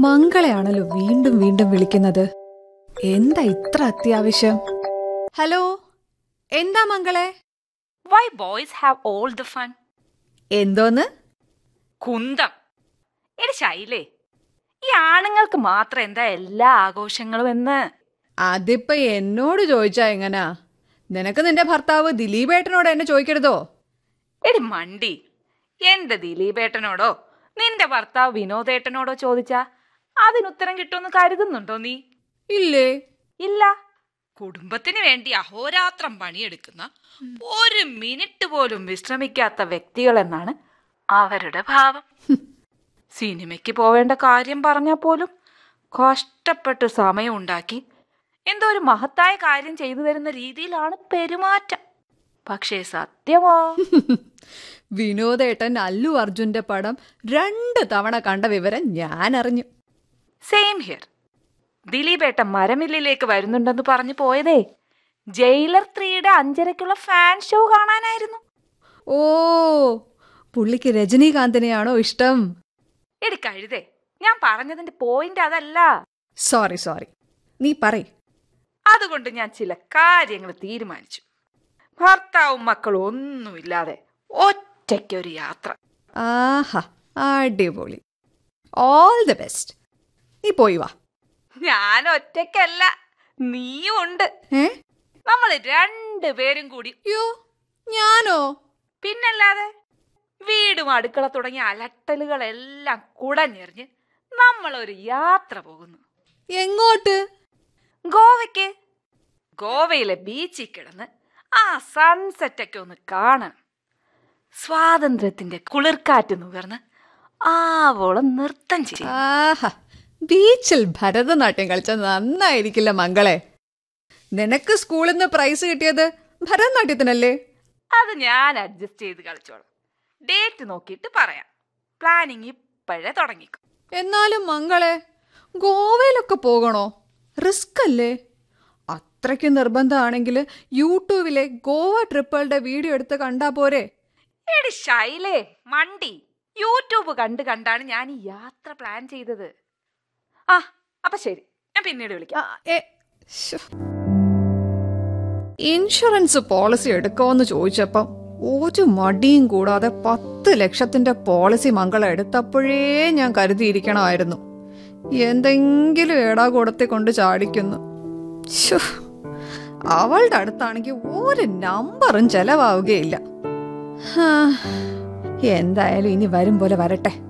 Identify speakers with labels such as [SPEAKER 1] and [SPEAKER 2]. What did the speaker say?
[SPEAKER 1] മംഗളയാണല്ലോ വീണ്ടും വീണ്ടും വിളിക്കുന്നത് എന്താ ഇത്ര അത്യാവശ്യം ഹലോ എന്താ മംഗളെ
[SPEAKER 2] Why boys have all the fun?
[SPEAKER 1] എന്തോന്ന്
[SPEAKER 2] കുന്തം എടി ശൈലേ ഈ ആണുങ്ങൾക്ക് മാത്രം എന്താ എല്ലാ ആഘോഷങ്ങളും എന്ന്
[SPEAKER 1] അതിപ്പോ എന്നോട് ചോദിച്ചാ എങ്ങനാ നിനക്ക് നിന്റെ ഭർത്താവ് ദിലീപേട്ടനോട് എന്നെ ചോദിക്കരുതോ
[SPEAKER 2] എടി മണ്ടി എന്റെ ദിലീപേട്ടനോടോ നിന്റെ ഭർത്താവ് വിനോദേട്ടനോടോ ചോദിച്ചാ അതിനുത്തരം കിട്ടുമെന്ന് കരുതുന്നുണ്ടോ നീ
[SPEAKER 1] ഇല്ലേ
[SPEAKER 2] ഇല്ല കുടുംബത്തിന് വേണ്ടി അഹോരാത്രം പണിയെടുക്കുന്ന ഒരു മിനിറ്റ് പോലും വിശ്രമിക്കാത്ത വ്യക്തികളെന്നാണ് അവരുടെ ഭാവം സിനിമയ്ക്ക് പോവേണ്ട കാര്യം പറഞ്ഞാൽ പോലും കഷ്ടപ്പെട്ട് സമയം ഉണ്ടാക്കി എന്തോ ഒരു മഹത്തായ കാര്യം ചെയ്തു തരുന്ന രീതിയിലാണ് പെരുമാറ്റം പക്ഷേ സത്യമോ
[SPEAKER 1] വിനോദേട്ടൻ അല്ലു അർജുന്റെ പടം രണ്ട് തവണ കണ്ട വിവരം ഞാൻ അറിഞ്ഞു
[SPEAKER 2] സെയിം ഹിയർ ദിലീപേട്ട മരമില്ലിലേക്ക് വരുന്നുണ്ടെന്ന് പറഞ്ഞു പോയതേ ജയിലർ ത്രീയുടെ അഞ്ചരക്കുള്ള ഫാൻ ഷോ കാണാനായിരുന്നു
[SPEAKER 1] ഓ പുള്ളിക്ക് രജനീകാന്തിനെയാണോ ഇഷ്ടം
[SPEAKER 2] എടി കഴുതേ ഞാൻ പറഞ്ഞതിന്റെ പോയിന്റ് അതല്ല
[SPEAKER 1] സോറി സോറി നീ പറയ്
[SPEAKER 2] അതുകൊണ്ട് ഞാൻ ചില കാര്യങ്ങൾ തീരുമാനിച്ചു ഭർത്താവും മക്കളും ഒന്നുമില്ലാതെ ഒറ്റയ്ക്കൊരു യാത്ര
[SPEAKER 1] ആഹാ അടിപൊളി ഓൾ ദി ബെസ്റ്റ് നീ പോയി വാ
[SPEAKER 2] ഞാൻ ഒറ്റയ്ക്കല്ല നീയും ഉണ്ട്
[SPEAKER 1] ഏ
[SPEAKER 2] നമ്മൾ രണ്ടുപേരും കൂടി
[SPEAKER 1] യോ ഞാനോ
[SPEAKER 2] പിന്നല്ലാതെ വീടും അടുക്കള തുടങ്ങിയ അലട്ടലുകളെല്ലാം കുടഞ്ഞെറിഞ്ഞ് നമ്മളൊരു യാത്ര പോകുന്നു
[SPEAKER 1] എങ്ങോട്ട്
[SPEAKER 2] ഗോവയ്ക്ക് ഗോവയിലെ ബീച്ചിൽ കിടന്ന് ആ സൺസെറ്റ് ഒക്കെ ഒന്ന് കാണണം സ്വാതന്ത്ര്യത്തിന്റെ കുളിർക്കാറ്റ് നുകർന്ന് ആവോളം നൃത്തം ചെയ്യും
[SPEAKER 1] ആഹാ ബീച്ചിൽ ഭരതനാട്യം കളിച്ച നന്നായിരിക്കില്ല മംഗളെ നിനക്ക് സ്കൂളിൽ നിന്ന് പ്രൈസ് കിട്ടിയത് ഭരതനാട്യത്തിനല്ലേ
[SPEAKER 2] അത് ഞാൻ അഡ്ജസ്റ്റ് ചെയ്ത് കളിച്ചോളാം ഡേറ്റ് നോക്കിയിട്ട് പറയാം പ്ലാനിങ് ഇപ്പോഴേ തുടങ്ങിക്കും
[SPEAKER 1] എന്നാലും മംഗളെ ഗോവയിലൊക്കെ പോകണോ റിസ്ക് അല്ലേ അത്രയ്ക്ക് നിർബന്ധമാണെങ്കിൽ യൂട്യൂബിലെ ഗോവ ട്രിപ്പുകളുടെ വീഡിയോ എടുത്ത് കണ്ടാ പോരെ
[SPEAKER 2] എടി ശൈലേ മണ്ടി യൂട്യൂബ് കണ്ട് കണ്ടാണ് ഞാൻ ഈ യാത്ര പ്ലാൻ ചെയ്തത് ആ അപ്പൊ ശരി ഞാൻ പിന്നീട് വിളിക്കാം
[SPEAKER 1] ആ, ഏ, ശ്ശോ. ഇൻഷുറൻസ് പോളിസി എടുക്കുമെന്ന് ചോദിച്ചപ്പം ഒരു മടിയും കൂടാതെ പത്ത് ലക്ഷത്തിന്റെ പോളിസി മംഗള എടുത്തപ്പോഴേ ഞാൻ കരുതിയിരിക്കണമായിരുന്നു എന്തെങ്കിലും ഏടാകൂടത്തെ കൊണ്ട് ചാടിക്കുന്നു ശ്ശോ. അവളുടെ അടുത്താണെങ്കിൽ ഒരു നമ്പറും ചെലവാവുകയില്ല ഹാ, എന്തായാലും ഇനി വരും പോലെ വരട്ടെ